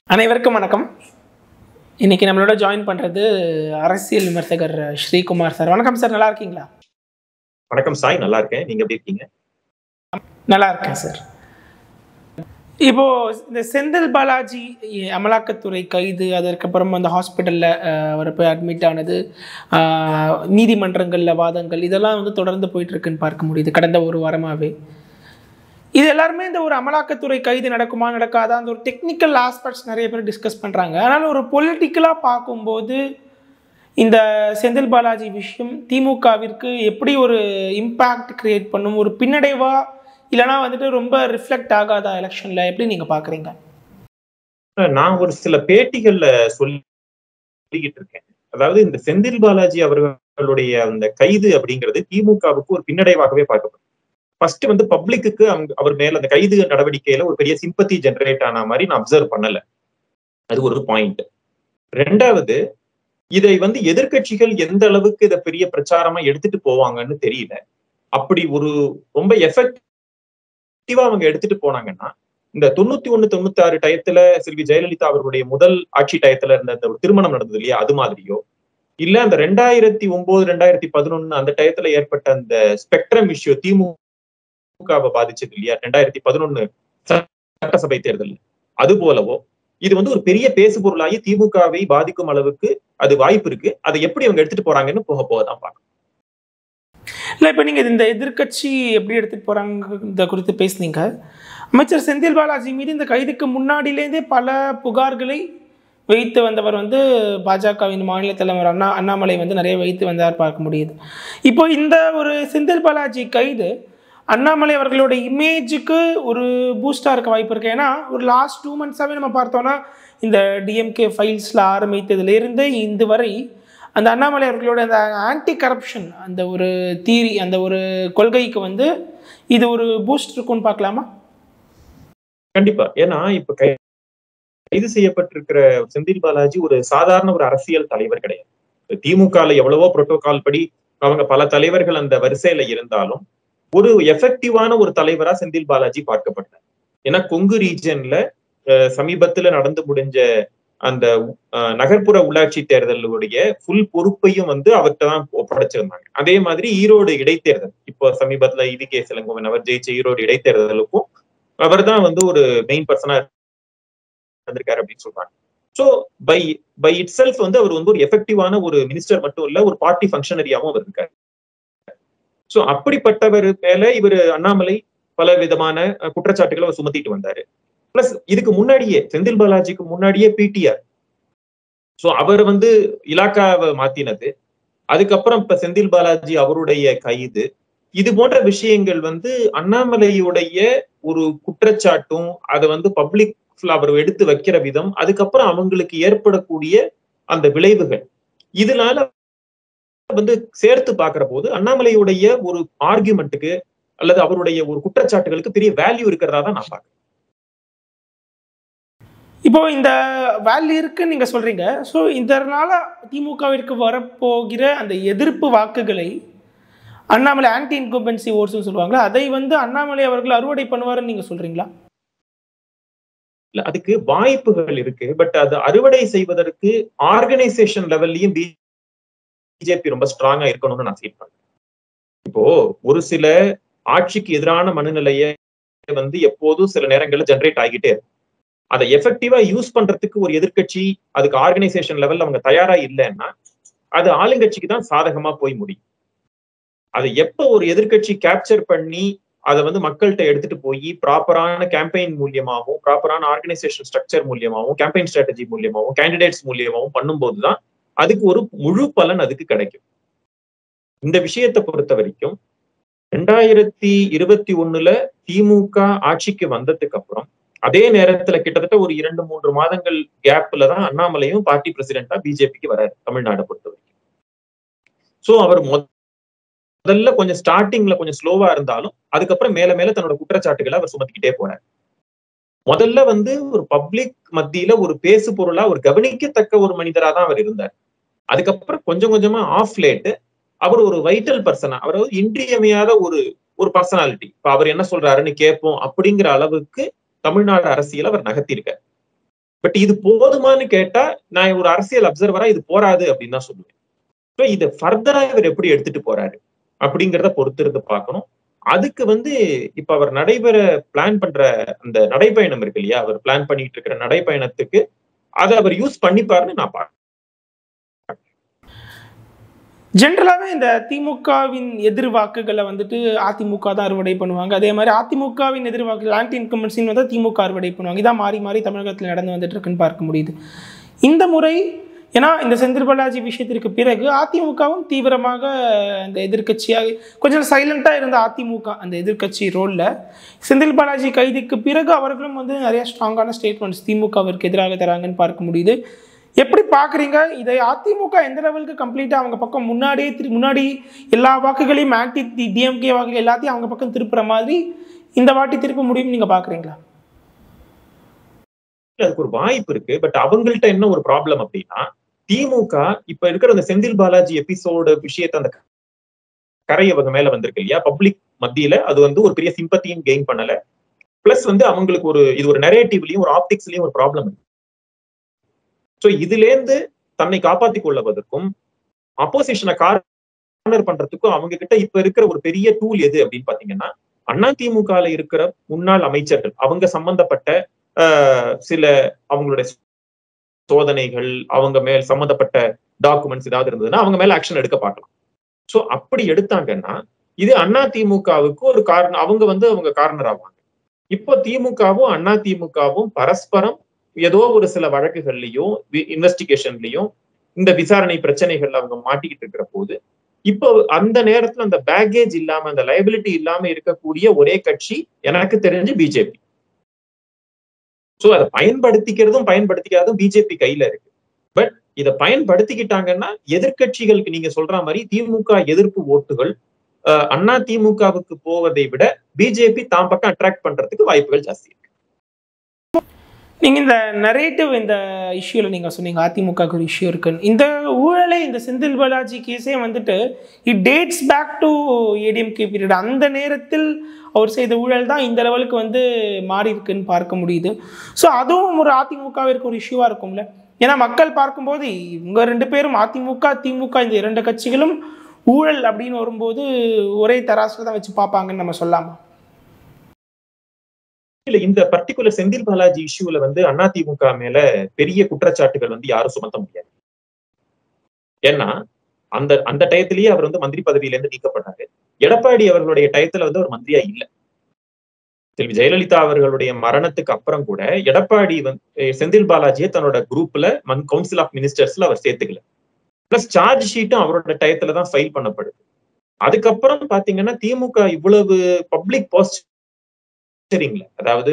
அனைவருக்கும் வணக்கம் இன்னைக்கு நம்மளோட ஜாயின் பண்ணுறது அரசியல் விமர்சகர் ஸ்ரீகுமார் சார் வணக்கம் சார் நல்லா இருக்கீங்களா வணக்கம் சாய் நல்லா இருக்கேன் நீங்க எப்படி இருக்கீங்க நல்லா இருக்கேன் சார் இப்போ இந்த செந்தில் பாலாஜி அமலாக்கத்துறை கைது அதற்கப்புறம் அந்த ஹாஸ்பிட்டலில் அவர் போய் அட்மிட் ஆனது ஆஹ், நீதிமன்றங்களில் வாதங்கள் இதெல்லாம் வந்து தொடர்ந்து போயிட்டு இருக்குன்னு பார்க்க முடியுது கடந்த ஒரு வாரமாகவே இது எல்லாருமே இந்த ஒரு அமலாக்கத்துறை கைது நடக்குமா நடக்காதா அந்த ஒரு டெக்னிக்கல் ஆஸ்பெக்ட்ஸ் நிறைய பேர் டிஸ்கஸ் பண்ணுறாங்க ஆனால் ஒரு பொலிட்டிக்கலாக பார்க்கும்போது இந்த செந்தில் பாலாஜி விஷயம் திமுகவிற்கு எப்படி ஒரு இம்பேக்ட் கிரியேட் பண்ணும் ஒரு பின்னடைவா இல்லைனா வந்துட்டு ரொம்ப ரிஃப்ளெக்ட் ஆகாதா எலெக்ஷனில் எப்படி நீங்கள் பார்க்குறீங்க நான் ஒரு சில பேட்டிகள்ல சொல்லிக்கிட்டு இருக்கேன் அதாவது இந்த செந்தில் பாலாஜி அவர்களுடைய அந்த கைது அப்படிங்கிறது திமுகவுக்கு ஒரு பின்னடைவாகவே பார்க்கப்படும் ஃபர்ஸ்ட் வந்து பப்ளிக்கு அவர் மேல அந்த கைது நடவடிக்கையில ஒரு பெரிய சிம்பத்தி ஜெனரேட் ஆன மாதிரி நான் அப்சர்வ் பண்ணல அது ஒரு பாயிண்ட் ரெண்டாவது இதை வந்து எதிர்க்கட்சிகள் எந்த அளவுக்கு இதை பெரிய பிரச்சாரமா எடுத்துட்டு போவாங்கன்னு தெரியல அப்படி ஒரு ரொம்ப எஃபெக்டிவா அவங்க எடுத்துட்டு போனாங்கன்னா இந்த தொண்ணூத்தி ஒண்ணு தொண்ணூத்தி ஆறு டயத்துல செல்வி ஜெயலலிதா அவர்களுடைய முதல் ஆட்சி டயத்துல இருந்த அந்த ஒரு திருமணம் நடந்தது இல்லையா அது மாதிரியோ இல்ல அந்த ரெண்டாயிரத்தி ஒன்பது ரெண்டாயிரத்தி பதினொன்னு அந்த டயத்துல ஏற்பட்ட அந்த ஸ்பெக்ட்ரம் இஷ்யூ திமுகவை பாதிச்சது இல்லையா ரெண்டாயிரத்தி பதினொன்னு சட்டசபை தேர்தல் அது போலவோ இது வந்து ஒரு பெரிய பேசு பொருளாகி திமுகவை பாதிக்கும் அளவுக்கு அது வாய்ப்பு இருக்கு அதை எப்படி அவங்க எடுத்துட்டு போறாங்கன்னு போக போகதான் பார்க்கணும் இல்லை இப்போ நீங்கள் இந்த எதிர்க்கட்சி எப்படி எடுத்துகிட்டு போகிறாங்க இந்த குறித்து பேசுனீங்க அமைச்சர் செந்தில் பாலாஜி மீது இந்த கைதுக்கு முன்னாடியிலேருந்தே பல புகார்களை வைத்து வந்தவர் வந்து பாஜகவின் மாநில தலைவர் அண்ணா அண்ணாமலை வந்து நிறைய வைத்து வந்தார் பார்க்க முடியுது இப்போ இந்த ஒரு செந்தில் பாலாஜி கைது அண்ணாமலை அவர்களோட இமேஜுக்கு ஒரு பூஸ்டாக இருக்க வாய்ப்பு இருக்கு ஏன்னா ஒரு லாஸ்ட் டூ மந்த்ஸாகவே நம்ம பார்த்தோன்னா இந்த டிஎம்கே ஃபைல்ஸில் ஆரம்பித்ததுலேருந்து இந்த வரை அந்த அண்ணாமலை அவர்களோட அந்த ஆன்டி கரப்ஷன் அந்த ஒரு தீரி அந்த ஒரு கொள்கைக்கு வந்து இது ஒரு பூஸ்ட் இருக்கும்னு பார்க்கலாமா கண்டிப்பா ஏன்னா இப்ப கை கைது செய்யப்பட்டிருக்கிற செந்தில் பாலாஜி ஒரு சாதாரண ஒரு அரசியல் தலைவர் கிடையாது திமுகல எவ்வளவோ புரோட்டோகால் படி அவங்க பல தலைவர்கள் அந்த வரிசையில இருந்தாலும் ஒரு எஃபெக்டிவான ஒரு தலைவரா செந்தில் பாலாஜி பார்க்கப்பட்டார் ஏன்னா கொங்கு ரீஜன்ல சமீபத்துல நடந்து முடிஞ்ச அந்த அஹ், நகர்ப்புற உள்ளாட்சி தேர்தலுடைய ஃபுல் பொறுப்பையும் வந்து அவர்கிட்ட தான் ஒப்படைச்சிருந்தாங்க அதே மாதிரி ஈரோடு இடைத்தேர்தல் இப்போ சமீபத்துல இவி கே சிலங்கோவன் அவர் ஜெயிச்ச ஈரோடு இடைத்தேர்தலுக்கும் அவர் தான் வந்து ஒரு மெயின் பர்சனா இருந்திருக்காரு அப்படின்னு சொல்றாங்க so by by itself வந்து அவர் வந்து ஒரு எஃபெக்டிவான ஒரு மினிஸ்டர் மட்டும் இல்ல ஒரு பார்ட்டி ஃபங்க்ஷனரியாவும் அவர் இருக்காரு சோ அப்படிப்பட்டவர் மேல இவர் அண்ணாமலை பல விதமான அஹ், குற்றச்சாட்டுகளை அவர் சுமத்திட்டு வந்தாரு பிளஸ் இதுக்கு முன்னாடியே செந்தில் பாலாஜிக்கு முன்னாடியே பிடிஆர் சோ அவர் வந்து இலாக்காவை மாத்தினது அதுக்கப்புறம் இப்ப செந்தில் பாலாஜி அவருடைய கைது இது போன்ற விஷயங்கள் வந்து அண்ணாமலையுடைய ஒரு குற்றச்சாட்டும் அதை வந்து பப்ளிக் அவர் எடுத்து வைக்கிற விதம் அதுக்கப்புறம் அவங்களுக்கு ஏற்படக்கூடிய அந்த விளைவுகள் இதனால வந்து சேர்த்து பார்க்கிற போது அண்ணாமலையுடைய ஒரு ஆர்குமெண்ட்டுக்கு அல்லது அவருடைய ஒரு குற்றச்சாட்டுகளுக்கு பெரிய வேல்யூ இருக்கிறதா தான் நான் பார்க்கிறேன் இப்போ இந்த வேல்யூ இருக்குன்னு நீங்கள் சொல்கிறீங்க ஸோ இதனால திமுகவிற்கு வரப்போகிற அந்த எதிர்ப்பு வாக்குகளை அண்ணாமலை ஆன்டி இன்குபென்சி ஓட்ஸ்னு சொல்லுவாங்களா அதை வந்து அண்ணாமலை அவர்கள் அறுவடை பண்ணுவாருன்னு நீங்கள் சொல்கிறீங்களா இல்ல அதுக்கு வாய்ப்புகள் இருக்கு பட் அது அறுவடை செய்வதற்கு ஆர்கனைசேஷன் லெவல்லையும் பிஜேபி ரொம்ப ஸ்ட்ராங்கா இருக்கணும்னு நான் ஃபீல் பண்றேன் இப்போ ஒரு சில ஆட்சிக்கு எதிரான மனநிலையை வந்து எப்போதும் சில நேரங்கள்ல ஜெனரேட் ஆகிட்டே இருக்கும் அதை எஃபெக்டிவா யூஸ் பண்றதுக்கு ஒரு எதிர்க்கட்சி அதுக்கு ஆர்கனைசேஷன் லெவல்ல அவங்க தயாரா இல்லைன்னா அது ஆளுங்கட்சிக்கு தான் சாதகமா போய் முடியும் அதை எப்ப ஒரு எதிர்க்கட்சி கேப்சர் பண்ணி அதை வந்து மக்கள்கிட்ட எடுத்துட்டு போய் ப்ராப்பரான கேம்பெயின் மூலியமாகவும் ப்ராப்பரான ஆர்கனைசேஷன் ஸ்ட்ரக்சர் மூலியமாகவும் கேம்பெயின் ஸ்ட்ராட்டஜி மூலியமாகவும் கேண்டிடேட்ஸ் மூலியமாகவும் பண்ணும்போது தான் அதுக்கு ஒரு முழு பலன் அதுக்கு கிடைக்கும் இந்த விஷயத்தை பொறுத்த வரைக்கும் ரெண்டாயிரத்தி இருபத்தி ஒண்ணுல திமுக ஆட்சிக்கு வந்ததுக்கு அப்புறம் அதே நேரத்துல கிட்டத்தட்ட ஒரு இரண்டு மூன்று மாதங்கள் கேப்ல தான் அண்ணாமலையும் பார்ட்டி பிரசிடென்டா பிஜேபிக்கு வராரு தமிழ்நாடை பொறுத்த வரைக்கும் சோ அவர் முதல்ல கொஞ்சம் ஸ்டார்டிங்ல கொஞ்சம் ஸ்லோவா இருந்தாலும் அதுக்கப்புறம் மேல மேல தன்னோட குற்றச்சாட்டுகளை அவர் சுமத்திக்கிட்டே போறார் முதல்ல வந்து ஒரு பப்ளிக் மத்தியில ஒரு பேசு பொருளா ஒரு கவனிக்கத்தக்க ஒரு மனிதரா தான் அவர் இருந்தார் அதுக்கப்புறம் கொஞ்சம் கொஞ்சமா ஆஃப் லேட் அவர் ஒரு வைட்டல் பர்சனா அவர் வந்து இன்றியமையாத ஒரு ஒரு பர்சனாலிட்டி இப்ப அவர் என்ன சொல்றாருன்னு கேட்போம் அப்படிங்கிற அளவுக்கு தமிழ்நாடு அரசியல் அவர் நகர்த்தியிருக்கார் பட் இது போதுமான்னு கேட்டா நான் ஒரு அரசியல் அப்சர்வரா இது போராது அப்படின்னு தான் சொல்லுவேன் ஸோ இதை ஃபர்தரா இவர் எப்படி எடுத்துட்டு போறாரு அப்படிங்கிறத பொறுத்து இருந்து பார்க்கணும் அதுக்கு வந்து இப்ப அவர் நடைபெற பிளான் பண்ற அந்த நடைப்பயணம் இருக்கு இல்லையா அவர் பிளான் பண்ணிட்டு இருக்கிற நடைப்பயணத்துக்கு அதை அவர் யூஸ் பண்ணிப்பாருன்னு நான் பார்க்கிறேன் ஜென்ரலாகவே இந்த திமுகவின் எதிர் வாக்குகளை வந்துட்டு அதிமுக தான் அறுவடை பண்ணுவாங்க அதே மாதிரி அதிமுகவின் எதிர் வாக்குகள் ஆன்டி இன்கம்பன்சின் வந்து திமுக அறுவடை பண்ணுவாங்க இதான் மாறி மாறி தமிழகத்தில் நடந்து வந்துட்டு இருக்குன்னு பார்க்க முடியுது இந்த முறை ஏன்னா இந்த செந்தில் பாலாஜி விஷயத்திற்கு பிறகு அதிமுகவும் தீவிரமாக அந்த எதிர்க்கட்சியாக கொஞ்சம் சைலண்டாக இருந்த அதிமுக அந்த எதிர்க்கட்சி ரோலில் செந்தில் பாலாஜி கைதுக்கு பிறகு அவர்களும் வந்து நிறைய ஸ்ட்ராங்கான ஸ்டேட்மெண்ட்ஸ் திமுகவிற்கு எதிராக தராங்கன்னு பார்க்க முடியுது எப்படி பார்க்குறீங்க இதை அதிமுக எந்த லெவலுக்கு கம்ப்ளீட்டாக அவங்க பக்கம் முன்னாடியே திரு முன்னாடி எல்லா வாக்குகளையும் ஆன்டி டி டிஎம்கே வாக்குகள் எல்லாத்தையும் அவங்க பக்கம் திருப்புற மாதிரி இந்த வாட்டி திருப்ப முடியும்னு நீங்கள் பார்க்குறீங்களா அதுக்கு ஒரு வாய்ப்பு இருக்கு பட் அவங்கள்ட்ட என்ன ஒரு ப்ராப்ளம் அப்படின்னா திமுக இப்ப இருக்கிற அந்த செந்தில் பாலாஜி எபிசோடு விஷயத்த அந்த கரை அவங்க மேல வந்திருக்கு இல்லையா பப்ளிக் மத்தியில அது வந்து ஒரு பெரிய சிம்பத்தியும் கெயின் பண்ணல பிளஸ் வந்து அவங்களுக்கு ஒரு இது ஒரு நெரேட்டிவ்லயும் ஒரு ஆப்டிக்ஸ்லயும் ஒரு ப்ராப்ளம் இருக்கு ஸோ இதுல இருந்து தன்னை காப்பாத்தி கொள்வதற்கும் அப்போசிஷனை கார்னர் பண்றதுக்கும் அவங்க கிட்ட இப்ப இருக்கிற ஒரு பெரிய டூல் எது அப்படின்னு பாத்தீங்கன்னா அண்ணா திமுகல இருக்கிற முன்னாள் அமைச்சர்கள் அவங்க சம்பந்தப்பட்ட சில அவங்களுடைய சோதனைகள் அவங்க மேல் சம்பந்தப்பட்ட டாக்குமெண்ட்ஸ் ஏதாவது இருந்ததுன்னா அவங்க மேல ஆக்ஷன் எடுக்க பார்க்கலாம் சோ அப்படி எடுத்தாங்கன்னா இது அண்ணா திமுகவுக்கு ஒரு காரணம் அவங்க வந்து அவங்க காரணர் ஆவாங்க இப்போ திமுகவும் அண்ணா திமுகவும் பரஸ்பரம் ஏதோ ஒரு சில வழக்குகள்லயும் இன்வெஸ்டிகேஷன்லயும் இந்த விசாரணை பிரச்சனைகள்ல அவங்க மாட்டிக்கிட்டு இருக்கிற போது இப்போ அந்த நேரத்துல அந்த பேக்கேஜ் இல்லாம அந்த லைபிலிட்டி இல்லாம இருக்கக்கூடிய ஒரே கட்சி எனக்கு தெரிஞ்சு பிஜேபி சோ அதை பயன்படுத்திக்கிறதும் பயன்படுத்திக்காததும் பிஜேபி கையில இருக்கு பட் இதை பயன்படுத்திக்கிட்டாங்கன்னா எதிர்கட்சிகளுக்கு நீங்க சொல்ற மாதிரி திமுக எதிர்ப்பு ஓட்டுகள் அண்ணா திமுகவுக்கு போவதை விட பிஜேபி தாம் பக்கம் அட்ராக்ட் பண்றதுக்கு வாய்ப்புகள் ஜாஸ்தி இருக்கு நீங்கள் இந்த நரேட்டிவ் இந்த இஷ்யூவில் நீங்கள் சொன்னீங்க அதிமுகவுக்கு ஒரு இஷ்யூ இருக்குன்னு இந்த ஊழலே இந்த செந்தில் பாலாஜி கேஸே வந்துட்டு it dates back to ADMK period அந்த நேரத்தில் அவர் செய்த ஊழல் தான் இந்த லெவலுக்கு வந்து மாறி இருக்குன்னு பார்க்க முடியுது ஸோ அதுவும் ஒரு அதிமுகவிற்கு ஒரு இஷ்யூவாக இருக்கும்ல ஏன்னா மக்கள் பார்க்கும்போது இவங்க ரெண்டு பேரும் அதிமுக திமுக இந்த இரண்டு கட்சிகளும் ஊழல் அப்படின்னு வரும்போது ஒரே தராசில் தான் வச்சு பார்ப்பாங்கன்னு நம்ம சொல்லாமா இல்ல இந்த பர்டிகுலர் செந்தில் பாலாஜி இஷ்யூல வந்து அதிமுக மேல பெரிய குற்றச்சாட்டுகள் வந்து யாரும் சுமத்த முடியாது ஏன்னா அந்த அந்த டயத்திலேயே அவர் வந்து மந்திரி பதவியில இருந்து நீக்கப்பட்டாரு எடப்பாடி அவர்களுடைய டயத்துல வந்து அவர் மந்திரியா இல்ல செல்வி ஜெயலலிதா அவர்களுடைய மரணத்துக்கு அப்புறம் கூட எடப்பாடி வந்து செந்தில் பாலாஜியை தன்னோட குரூப்ல கவுன்சில் ஆஃப் மினிஸ்டர்ஸ்ல அவர் சேர்த்துக்கல பிளஸ் சார்ஜ் ஷீட்டும் அவரோட டயத்துல தான் ஃபைல் பண்ணப்படுது அதுக்கப்புறம் பாத்தீங்கன்னா திமுக இவ்வளவு பப்ளிக் போஸ்டரிங்ல அதாவது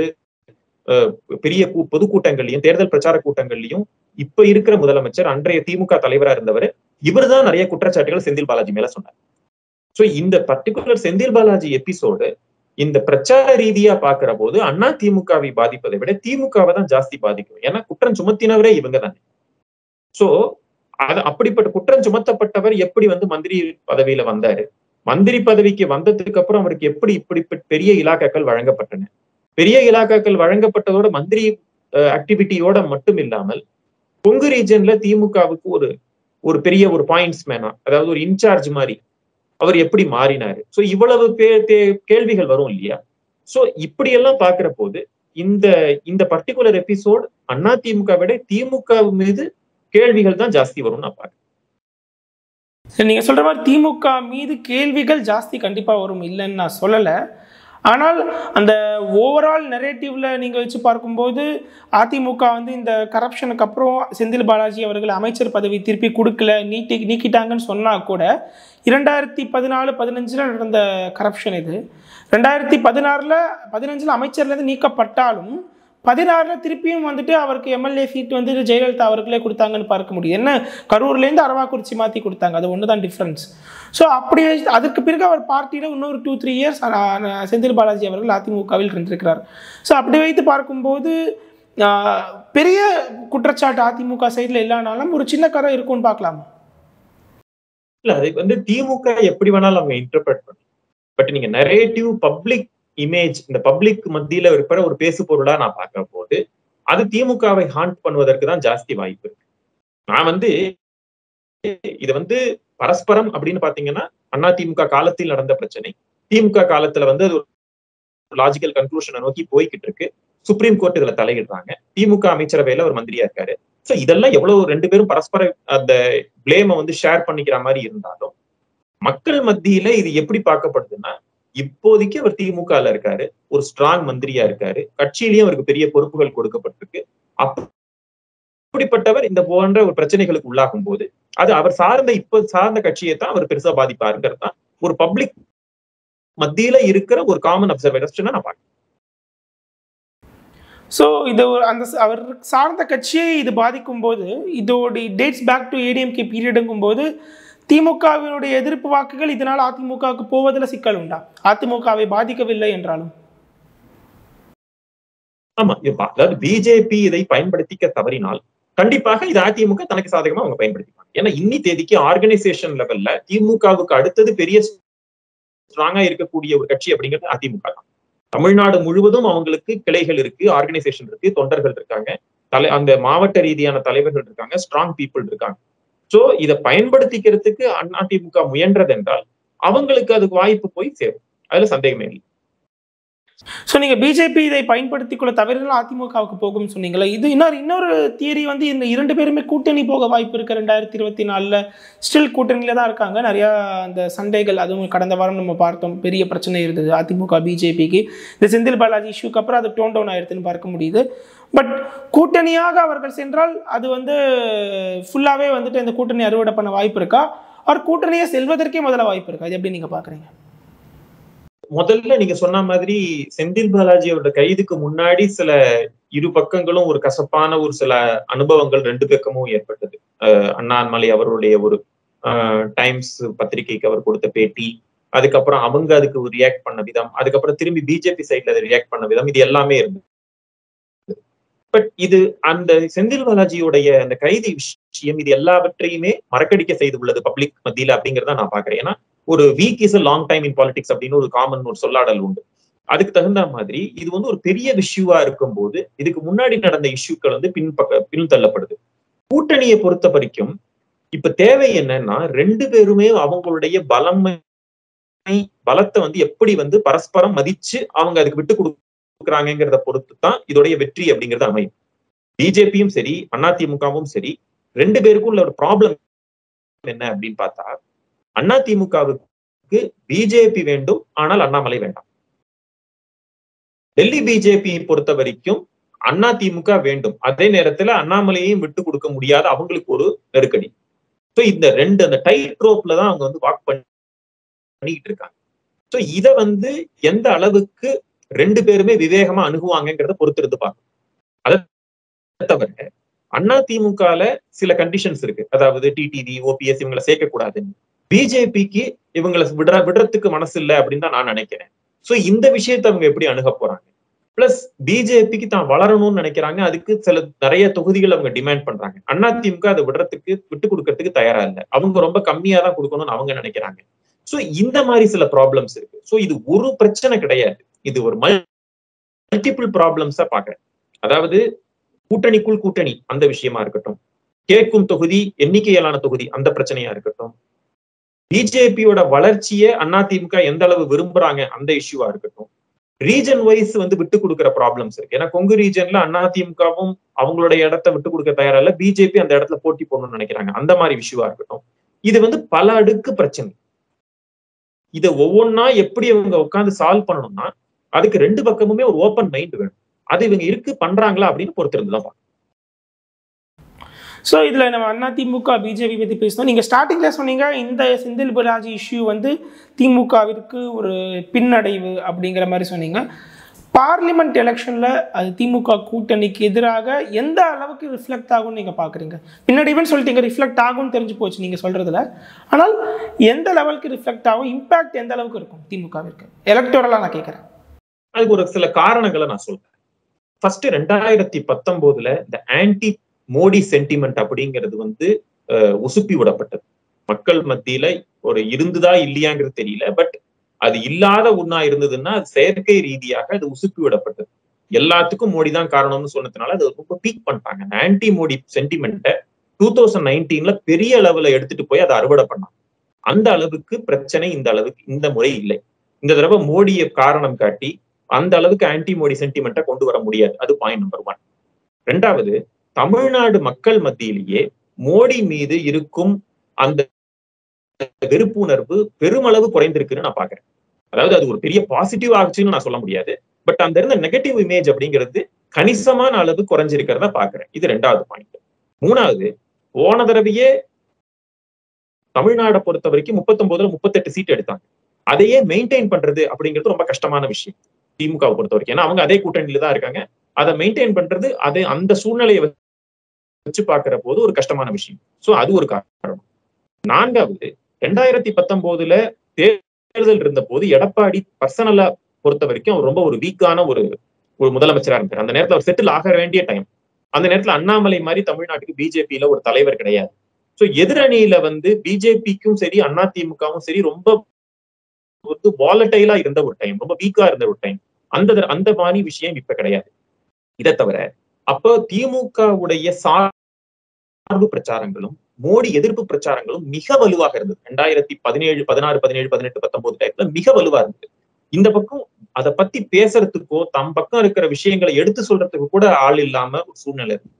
பெரிய பொதுக்கூட்டங்கள்லயும் தேர்தல் பிரச்சார கூட்டங்கள்லயும் இப்ப இருக்கிற முதலமைச்சர் அன்றைய திமுக தலைவரா இருந்தவர் இவர் தான் நிறைய குற்றச்சாட்டுகள் செந்தில் பாலாஜி மேல சொன்னார் சோ இந்த பர்டிகுலர் செந்தில் பாலாஜி எபிசோடு இந்த பிரச்சார ரீதியா பாக்குற போது அண்ணா திமுகவை பாதிப்பதை விட திமுகவை தான் ஜாஸ்தி பாதிக்கும் ஏன்னா குற்றம் சுமத்தினவரே இவங்க தானே சோ அது அப்படிப்பட்ட குற்றம் சுமத்தப்பட்டவர் எப்படி வந்து மந்திரி பதவியில வந்தாரு மந்திரி பதவிக்கு வந்ததுக்கு அப்புறம் அவருக்கு எப்படி இப்படி பெரிய இலாக்காக்கள் வழங்கப்பட்டன பெரிய இலாக்காக்கள் வழங்கப்பட்டதோட மந்திரி ஆக்டிவிட்டியோட மட்டும் இல்லாமல் கொங்கு ரீஜன்ல திமுகவுக்கு ஒரு ஒரு பெரிய ஒரு பாயிண்ட்ஸ் மேனா அதாவது ஒரு இன்சார்ஜ் மாதிரி அவர் எப்படி மாறினாரு சோ இவ்வளவு கேள்விகள் வரும் இல்லையா சோ இப்படியெல்லாம் பாக்குற போது இந்த இந்த பர்டிகுலர் எபிசோட் அண்ணா திமுக விட திமுக மீது கேள்விகள் தான் ஜாஸ்தி வரும் நான் பாக்குறேன் நீங்கள் சொல்கிற மாதிரி திமுக மீது கேள்விகள் ஜாஸ்தி கண்டிப்பாக வரும் இல்லைன்னு நான் சொல்லலை ஆனால் அந்த ஓவரால் நெரேட்டிவில் நீங்கள் வச்சு பார்க்கும்போது அதிமுக வந்து இந்த கரப்ஷனுக்கு அப்புறம் செந்தில் பாலாஜி அவர்கள் அமைச்சர் பதவி திருப்பி கொடுக்கல நீட்டி நீக்கிட்டாங்கன்னு சொன்னால் கூட இரண்டாயிரத்தி பதினாலு பதினஞ்சில் நடந்த கரப்ஷன் இது ரெண்டாயிரத்தி பதினாறில் பதினஞ்சில் அமைச்சர்லேருந்து நீக்கப்பட்டாலும் பதினாறில் திருப்பியும் வந்துட்டு அவருக்கு எம்எல்ஏ சீட் வந்து ஜெயலலிதா அவர்களே கொடுத்தாங்கன்னு பார்க்க முடியும் என்ன கரூர்லேருந்து அரவாக்குறிச்சி மாற்றி கொடுத்தாங்க அது ஒன்று தான் டிஃப்ரென்ஸ் ஸோ அப்படி அதுக்கு பிறகு அவர் பார்ட்டியில் இன்னொரு two three years Senthil Balaji அவர்கள் அதிமுகவில் இருந்திருக்கிறார் ஸோ அப்படி வைத்து பார்க்கும்போது பெரிய குற்றச்சாட்டு அதிமுக சைடில் இல்லைனாலும் ஒரு சின்ன கரை இருக்கும்னு பார்க்கலாமா இல்ல அது வந்து திமுக எப்படி வேணாலும் அவங்க இன்டர்பிரட் பண்ணலாம் பட் நீங்க நரேட்டிவ் பப்ளிக் இமேஜ் இந்த பப்ளிக் மத்தியில இருக்கிற ஒரு பேசு பொருளா நான் பார்க்கிற போது அது திமுகவை ஹாண்ட் பண்ணுவதற்கு தான் ஜாஸ்தி வாய்ப்பு இருக்கு நான் வந்து இது வந்து பரஸ்பரம் அப்படின்னு பாத்தீங்கன்னா அண்ணா திமுக காலத்தில் நடந்த பிரச்சனை திமுக காலத்துல வந்து அது ஒரு லாஜிக்கல் கன்க்ளூஷனை நோக்கி போய்கிட்டு இருக்கு சுப்ரீம் கோர்ட் இதுல தலையிடுறாங்க திமுக அமைச்சரவையில ஒரு மந்திரியா இருக்காரு சோ இதெல்லாம் எவ்வளவு ரெண்டு பேரும் பரஸ்பர அந்த பிளேம வந்து ஷேர் பண்ணிக்கிற மாதிரி இருந்தாலும் மக்கள் மத்தியில இது எப்படி பார்க்கப்படுதுன்னா இப்போதைக்கு அவர் திமுகல இருக்காரு ஒரு ஸ்ட்ராங் மந்திரியா இருக்காரு கட்சியிலயும் அவருக்கு பெரிய பொறுப்புகள் கொடுக்கப்பட்டிருக்கு அப்படிப்பட்டவர் இந்த போன்ற ஒரு பிரச்சனைகளுக்கு உள்ளாகும் போது அது அவர் சார்ந்த இப்ப சார்ந்த கட்சியை தான் அவர் பெருசா பாதிப்பாருங்கிறது தான் ஒரு பப்ளிக் மத்தியில இருக்கிற ஒரு காமன் அப்சர்வேஷன் நான் பார்க்கிறேன் ஸோ இது ஒரு அந்த ச- அவர் சார்ந்த கட்சியை இது பாதிக்கும் போது இதோட டேட்ஸ் பேக் டு ஏடிஎம்கே பீரியடுங்கும் போது திமுகவினுடைய எதிர்ப்பு வாக்குகள் இதனால் அதிமுகவுக்கு போவதில் சிக்கல் உண்டா அதிமுகவை பாதிக்கவில்லை என்றாலும் ஆமா இப்ப அதாவது பிஜேபி இதை பயன்படுத்திக்க தவறினால் கண்டிப்பாக இது அதிமுக தனக்கு சாதகமா அவங்க பயன்படுத்திப்பாங்க ஏன்னா இன்னி தேதிக்கு ஆர்கனைசேஷன் லெவல்ல திமுகவுக்கு அடுத்தது பெரிய ஸ்ட்ராங்கா இருக்கக்கூடிய ஒரு கட்சி அப்படிங்கிறது அதிமுக தான் தமிழ்நாடு முழுவதும் அவங்களுக்கு கிளைகள் இருக்கு ஆர்கனைசேஷன் இருக்கு தொண்டர்கள் இருக்காங்க தலை அந்த மாவட்ட ரீதியான தலைவர்கள் இருக்காங்க ஸ்ட்ராங் பீப்புள் இருக்காங்க சோ இதை பயன்படுத்திக்கிறதுக்கு அதிமுக முயன்றது என்றால் அவங்களுக்கு அதுக்கு வாய்ப்பு போய் சேரும் அதுல சந்தேகமே இல்லை ஸோ நீங்கள் பிஜேபி இதை பயன்படுத்திக் கொள்ள தவறினால் அதிமுகவுக்கு போகும்னு சொன்னீங்களா இது இன்னொரு இன்னொரு தியரி வந்து இந்த இரண்டு பேருமே கூட்டணி போக வாய்ப்பு இருக்கு ரெண்டாயிரத்தி இருபத்தி நாலில் ஸ்டில் கூட்டணியில தான் இருக்காங்க நிறையா அந்த சண்டைகள் அதுவும் கடந்த வாரம் நம்ம பார்த்தோம் பெரிய பிரச்சனை இருந்தது அதிமுக பிஜேபிக்கு இந்த செந்தில் பாலாஜி இஷ்யூக்கு அப்புறம் அது டோன் டவுன் ஆயிடுதுன்னு பார்க்க முடியுது பட் கூட்டணியாக அவர்கள் சென்றால் அது வந்து ஃபுல்லாகவே வந்துட்டு இந்த கூட்டணி அறுவடை பண்ண வாய்ப்பு இருக்கா அவர் கூட்டணியை செல்வதற்கே முதல்ல வாய்ப்பு இருக்கா அது எப்படி நீங்கள் பார்க்குறீங்க முதல்ல நீங்க சொன்ன மாதிரி செந்தில் பாலாஜியோட கைதுக்கு முன்னாடி சில இரு பக்கங்களும் ஒரு கசப்பான ஒரு சில அனுபவங்கள் ரெண்டு பக்கமும் ஏற்பட்டது அஹ் அண்ணாமலை அவருடைய ஒரு டைம்ஸ் பத்திரிகைக்கு அவர் கொடுத்த பேட்டி அதுக்கப்புறம் அவங்க அதுக்கு ரியாக்ட் பண்ண விதம் அதுக்கப்புறம் திரும்பி பிஜேபி சைட்ல அதை ரியாக்ட் பண்ண விதம் இது எல்லாமே இருந்தது பட் இது அந்த செந்தில் பாலாஜியுடைய அந்த கைது விஷயம் இது எல்லாவற்றையுமே மறக்கடிக்க செய்து உள்ளது பப்ளிக் மத்தியில அப்படிங்கறத நான் பாக்குறேன் ஏன்னா ஒரு week is a long time in politics அப்படின்னு ஒரு காமன் ஒரு சொல்லாடல் உண்டு அதுக்கு தகுந்த மாதிரி இது வந்து ஒரு பெரிய இஷ்யூவா இருக்கும்போது இதுக்கு முன்னாடி நடந்த இஷ்யூக்கள் வந்து பின்பக்க பின் தள்ளப்படுது கூட்டணியை பொறுத்த வரைக்கும் இப்ப தேவை என்னன்னா ரெண்டு பேருமே அவங்களுடைய பலமை பலத்தை வந்து எப்படி வந்து பரஸ்பரம் மதிச்சு அவங்க அதுக்கு விட்டு கொடுக்குறாங்கிறத பொறுத்து தான் இதோடைய வெற்றி அப்படிங்கிறது அமையும் பிஜேபியும் சரி அதிமுகவும் சரி ரெண்டு பேருக்கும் உள்ள ஒரு ப்ராப்ளம் என்ன அப்படின்னு பார்த்தா அதிமுகவுக்கு பிஜேபி வேண்டும் ஆனால் அண்ணாமலை வேண்டாம் டெல்லி பிஜேபி பொறுத்த வரைக்கும் அதிமுக வேண்டும் அதே நேரத்துல அண்ணாமலையையும் விட்டு கொடுக்க முடியாத அவங்களுக்கு ஒரு நெருக்கடி ஸோ இந்த ரெண்டு அந்த டைட் ரோப்ல தான் அவங்க வந்து வாக் பண்ணிக்கிட்டு இருக்காங்க ஸோ இத வந்து எந்த அளவுக்கு ரெண்டு பேருமே விவேகமா அணுகுவாங்கங்கிறத பொறுத்து இருந்து பார்க்கணும் அதை தவிர அண்ணா திமுகல சில கண்டிஷன்ஸ் இருக்கு அதாவது டிடிவி ஓபிஎஸ் இவங்களை சேர்க்க கூடாதுன்னு பிஜேபிக்கு இவங்களை விடுற விடுறதுக்கு மனசு இல்லை அப்படின்னு தான் நான் நினைக்கிறேன் சோ இந்த விஷயத்தை அவங்க எப்படி அணுக போறாங்க பிளஸ் பிஜேபிக்கு தான் வளரணும்னு நினைக்கிறாங்க அதுக்கு சில நிறைய தொகுதிகள் அவங்க டிமாண்ட் பண்றாங்க அண்ணா திமுக அதை விடுறதுக்கு விட்டு கொடுக்கறதுக்கு தயாரா இல்லை அவங்க ரொம்ப கம்மியா தான் கொடுக்கணும்னு அவங்க நினைக்கிறாங்க சோ இந்த மாதிரி சில ப்ராப்ளம்ஸ் இருக்கு சோ இது ஒரு பிரச்சனை கிடையாது இது ஒரு மல்டிபிள் ப்ராப்ளம்ஸா பாக்குறேன் அதாவது கூட்டணிக்குள் கூட்டணி அந்த விஷயமா இருக்கட்டும் கேட்கும் தொகுதி எண்ணிக்கையிலான தொகுதி அந்த பிரச்சனையா இருக்கட்டும் பிஜேபியோட வளர்ச்சியை அதிமுக எந்த அளவு விரும்புறாங்க அந்த இஷ்யூவா இருக்கட்டும் ரீஜன் வைஸ் வந்து விட்டு கொடுக்குற ப்ராப்ளம்ஸ் இருக்கு ஏன்னா கொங்கு ரீஜன்ல அதிமுகவும் அவங்களுடைய இடத்த விட்டு கொடுக்க தயாரா இல்ல பிஜேபி அந்த இடத்துல போட்டி போடணும்னு நினைக்கிறாங்க அந்த மாதிரி விஷயவா இருக்கட்டும் இது வந்து பல அடுக்கு பிரச்சனை இதை ஒவ்வொன்னா எப்படி அவங்க உட்காந்து சால்வ் பண்ணணும்னா அதுக்கு ரெண்டு பக்கமுமே ஒரு ஓப்பன் மைண்ட் வேணும் அது இவங்க இருக்கு பண்றாங்களா அப்படின்னு பொறுத்திருந்து தான் ஸோ இதில் நம்ம அதிமுக பிஜேபி பற்றி பேசணும் நீங்கள் ஸ்டார்டிங்கில் சொன்னீங்க இந்த செந்தில் பாலாஜி இஷ்யூ வந்து திமுகவிற்கு ஒரு பின்னடைவு அப்படிங்கிற மாதிரி சொன்னீங்க பார்லிமெண்ட் எலெக்ஷனில் அது திமுக கூட்டணிக்கு எதிராக எந்த அளவுக்கு ரிஃப்ளெக்ட் ஆகும்னு நீங்கள் பார்க்குறீங்க பின்னடைவுன்னு சொல்லிட்டீங்க ரிஃப்ளெக்ட் ஆகும்னு தெரிஞ்சு போச்சு நீங்கள் சொல்கிறதுல ஆனால் எந்த லெவலுக்கு ரிஃப்ளெக்ட் ஆகும் இம்பேக்ட் எந்த அளவுக்கு இருக்கும் திமுகவிற்கு எலக்டோரலாக நான் கேட்குறேன் அதுக்கு ஒரு சில காரணங்களை நான் சொல்றேன் ஃபர்ஸ்ட் ரெண்டாயிரத்தி பத்தொன்பதுல இந்த ஆன்டி மோடி சென்டிமெண்ட் அப்படிங்கிறது வந்து உசுப்பி விடப்பட்டது மக்கள் மத்தியில ஒரு இருந்துதா இல்லையாங்கிறது தெரியல பட் அது இல்லாத ஒன்னா இருந்ததுன்னா அது செயற்கை ரீதியாக அது உசுப்பி விடப்பட்டது எல்லாத்துக்கும் மோடி தான் காரணம்னு சொன்னதுனால அது ரொம்ப பீக் பண்ணிட்டாங்க அந்த ஆன்டி மோடி சென்டிமெண்ட்டை டூ தௌசண்ட் நைன்டீன்ல பெரிய அளவுல எடுத்துட்டு போய் அதை அறுவடை பண்ணாங்க அந்த அளவுக்கு பிரச்சனை இந்த அளவுக்கு இந்த முறை இல்லை இந்த தடவை மோடியை காரணம் காட்டி அந்த அளவுக்கு ஆன்டி மோடி சென்டிமெண்ட்டை கொண்டு வர முடியாது அது பாயிண்ட் நம்பர் ஒன் ரெண்டாவது தமிழ்நாடு மக்கள் மத்தியிலேயே மோடி மீது இருக்கும் அந்த வெறுப்புணர்வு பெருமளவு குறைந்திருக்குன்னு நான் பாக்குறேன் அதாவது அது ஒரு பெரிய பாசிட்டிவ் ஆச்சுன்னு நான் சொல்ல முடியாது பட் அந்த இருந்த நெகட்டிவ் இமேஜ் அப்படிங்கிறது கணிசமான அளவு குறைஞ்சிருக்கிறத பாக்குறேன் இது ரெண்டாவது பாயிண்ட் மூணாவது போன தடவையே தமிழ்நாடை பொறுத்த வரைக்கும் முப்பத்தொன்பதுல முப்பத்தெட்டு சீட் எடுத்தாங்க அதையே மெயின்டைன் பண்றது அப்படிங்கிறது ரொம்ப கஷ்டமான விஷயம் திமுகவை பொறுத்த வரைக்கும் ஏன்னா அவங்க அதே கூட்டணியில தான் இருக்காங்க அதை மெயின்டைன் பண்றது அது அந்த சூழ்நிலையை வச்சு பாக்குற போது ஒரு கஷ்டமான விஷயம் சோ அது ஒரு காரணம் நான்காவது ரெண்டாயிரத்தி பத்தொன்பதுல தேர்தல் இருந்த போது எடப்பாடி பர்சனலா பொறுத்த வரைக்கும் அவர் ரொம்ப ஒரு வீக்கான ஒரு ஒரு முதலமைச்சரா இருந்தார் அந்த நேரத்துல அவர் செட்டில் ஆக வேண்டிய டைம் அந்த நேரத்துல அண்ணாமலை மாதிரி தமிழ்நாட்டுக்கு பிஜேபியில ஒரு தலைவர் கிடையாது சோ எதிரணியில வந்து பிஜேபிக்கும் சரி அதிமுகவும் சரி ரொம்ப வந்து வாலட்டைலா இருந்த ஒரு டைம் ரொம்ப வீக்கா இருந்த ஒரு டைம் அந்த அந்த மாதிரி விஷயம் இப்ப கிடையாது இதை தவிர அப்போ திமுகவுடைய சார்பு பிரச்சாரங்களும் மோடி எதிர்ப்பு பிரச்சாரங்களும் மிக வலுவாக இருந்தது ரெண்டாயிரத்தி பதினேழு பதினாறு பதினேழு பதினெட்டு பத்தொன்பது டைப்ல மிக வலுவா இருந்தது இந்த பக்கம் அதை பத்தி பேசுறதுக்கோ தம் பக்கம் இருக்கிற விஷயங்களை எடுத்து சொல்றதுக்கு கூட ஆள் இல்லாம ஒரு சூழ்நிலை இருக்கு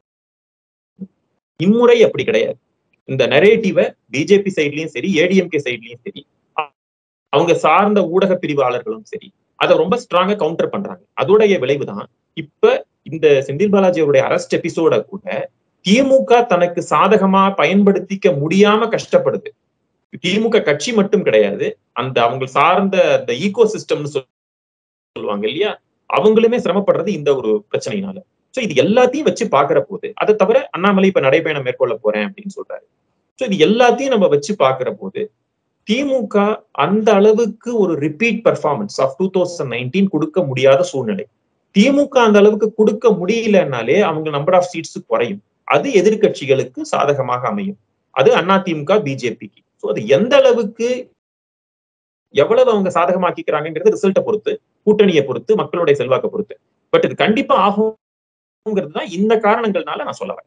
இம்முறை அப்படி கிடையாது இந்த நரேட்டிவை பிஜேபி சைட்லயும் சரி ஏடிஎம்கே சைட்லயும் சரி அவங்க சார்ந்த ஊடக பிரிவாளர்களும் சரி அதை ரொம்ப ஸ்ட்ராங்கா கவுண்டர் பண்றாங்க அதோடைய விளைவுதான் இப்ப இந்த செந்தில் பாலாஜி அவருடைய அரெஸ்ட் எபிசோட கூட திமுக தனக்கு சாதகமா பயன்படுத்திக்க முடியாம கஷ்டப்படுது திமுக கட்சி மட்டும் கிடையாது அந்த அவங்க சார்ந்த அந்த ஈகோ சிஸ்டம்னு சொல்லுவாங்க இல்லையா அவங்களுமே சிரமப்படுறது இந்த ஒரு பிரச்சனையினால சோ இது எல்லாத்தையும் வச்சு பாக்குற போது அதை தவிர அண்ணாமலை இப்ப நடைபயணம் மேற்கொள்ள போறேன் அப்படின்னு சொல்றாரு சோ இது எல்லாத்தையும் நம்ம வச்சு பாக்குற போது திமுக அந்த அளவுக்கு ஒரு repeat performance of two thousand nineteen கொடுக்க முடியாத சூழ்நிலை திமுக அந்த அளவுக்கு கொடுக்க முடியலனாலே அவங்க நம்பர் ஆஃப் சீட்ஸ் குறையும் அது எதிர்கட்சிகளுக்கு சாதகமாக அமையும் அது அண்ணா திமுக பிஜேபிக்கு ஸோ அது எந்த அளவுக்கு எவ்வளவு அவங்க சாதகமாக்கிக்கிறாங்கிறது ரிசல்ட்டை பொறுத்து கூட்டணியை பொறுத்து மக்களுடைய செல்வாக்கை பொறுத்து பட் இது கண்டிப்பா ஆகுங்கிறது தான் இந்த காரணங்கள்னால நான் சொல்ல வரேன்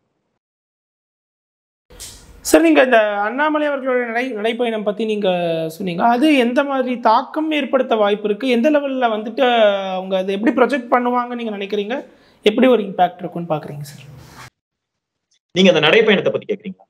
சார் நீங்கள் இந்த அண்ணாமலை அவர்களோட நடை நடைப்பயணம் பற்றி நீங்கள் சொன்னீங்க அது எந்த மாதிரி தாக்கம் ஏற்படுத்த வாய்ப்பு இருக்குது எந்த லெவலில் வந்துட்டு அவங்க அதை எப்படி ப்ரொஜெக்ட் பண்ணுவாங்கன்னு நீங்கள் நினைக்கிறீங்க எப்படி ஒரு இம்பேக்ட் இருக்கும்னு பார்க்குறீங்க சார் நீங்க அந்த நடைப்பயணத்தை பத்தி கேக்குறீங்களா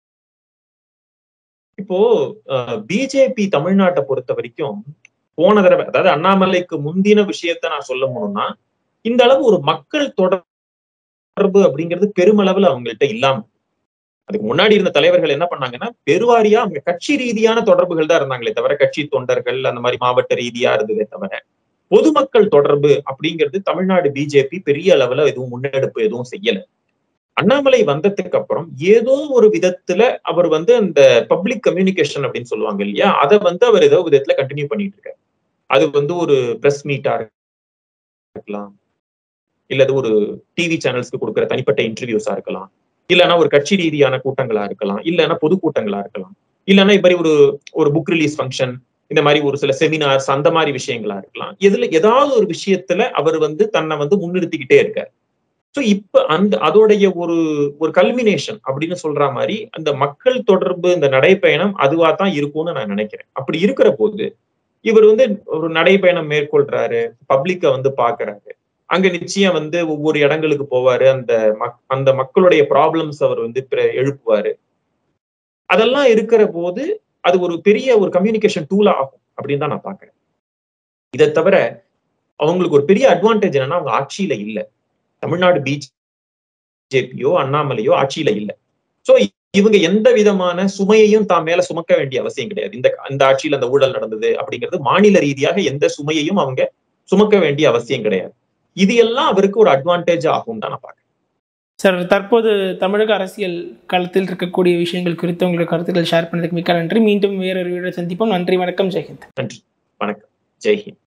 இப்போ பிஜேபி தமிழ்நாட்டை பொறுத்த வரைக்கும் போன தடவை அதாவது அண்ணாமலைக்கு முந்தின விஷயத்த நான் சொல்ல போனோம்னா இந்த அளவு ஒரு மக்கள் தொடர்பு அப்படிங்கிறது பெருமளவுல அவங்கள்ட்ட இல்லாம அதுக்கு முன்னாடி இருந்த தலைவர்கள் என்ன பண்ணாங்கன்னா பெருவாரியா அவங்க கட்சி ரீதியான தொடர்புகள் தான் இருந்தாங்களே தவிர கட்சி தொண்டர்கள் அந்த மாதிரி மாவட்ட ரீதியா இருந்ததே தவிர பொதுமக்கள் தொடர்பு அப்படிங்கிறது தமிழ்நாடு பிஜேபி பெரிய அளவுல எதுவும் முன்னெடுப்பு எதுவும் செய்யல அண்ணாமலை வந்ததுக்கு அப்புறம் ஏதோ ஒரு விதத்துல அவர் வந்து அந்த பப்ளிக் கம்யூனிகேஷன் அப்படின்னு சொல்லுவாங்க இல்லையா அதை வந்து அவர் ஏதோ விதத்துல கண்டினியூ பண்ணிட்டு இருக்காரு அது வந்து ஒரு பிரஸ் மீட்டா இருக்கலாம் இல்லது ஒரு டிவி சேனல்ஸ்க்கு கொடுக்குற தனிப்பட்ட இன்டர்வியூஸா இருக்கலாம் இல்லைன்னா ஒரு கட்சி ரீதியான கூட்டங்களா இருக்கலாம் இல்லைன்னா பொதுக்கூட்டங்களா இருக்கலாம் இல்லைன்னா இப்படி ஒரு ஒரு புக் ரிலீஸ் ஃபங்க்ஷன் இந்த மாதிரி ஒரு சில செமினார்ஸ் அந்த மாதிரி விஷயங்களா இருக்கலாம் எதுல ஏதாவது ஒரு விஷயத்துல அவர் வந்து தன்னை வந்து முன்னிறுத்திக்கிட்டே இருக்காரு ஸோ இப்ப அந்த அதோடைய ஒரு ஒரு கல்மினேஷன் அப்படின்னு சொல்ற மாதிரி அந்த மக்கள் தொடர்பு இந்த நடைப்பயணம் அதுவா தான் இருக்கும்னு நான் நினைக்கிறேன் அப்படி இருக்கிற போது இவர் வந்து ஒரு நடைப்பயணம் மேற்கொள்றாரு பப்ளிக்க வந்து பாக்குறாரு அங்க நிச்சயம் வந்து ஒவ்வொரு இடங்களுக்கு போவாரு அந்த மக் அந்த மக்களுடைய ப்ராப்ளம்ஸ் அவர் வந்து எழுப்புவாரு அதெல்லாம் இருக்கிற போது அது ஒரு பெரிய ஒரு கம்யூனிகேஷன் டூலா ஆகும் அப்படின்னு தான் நான் பாக்குறேன் இதை தவிர அவங்களுக்கு ஒரு பெரிய அட்வான்டேஜ் என்னன்னா அவங்க ஆட்சியில இல்லை தமிழ்நாடு பிஜேபியோ அண்ணாமலையோ ஆட்சியில இல்லை சோ இவங்க எந்த விதமான சுமையையும் தான் மேல சுமக்க வேண்டிய அவசியம் கிடையாது இந்த இந்த ஆட்சியில அந்த ஊழல் நடந்தது அப்படிங்கிறது மாநில ரீதியாக எந்த சுமையையும் அவங்க சுமக்க வேண்டிய அவசியம் கிடையாது இது எல்லாம் அவருக்கு ஒரு அட்வான்டேஜ் ஆகும் தான் நான் பாக்குறேன் சார் தற்போது தமிழக அரசியல் களத்தில் இருக்கக்கூடிய விஷயங்கள் குறித்து உங்களுடைய கருத்துக்கள் ஷேர் பண்ணதுக்கு மிக்க நன்றி மீண்டும் வேறொரு வீடியோ சந்திப்போம் நன்றி வணக்கம் ஜெயஹிந்த் நன்றி வணக்கம் ஜெய்ஹிந்த்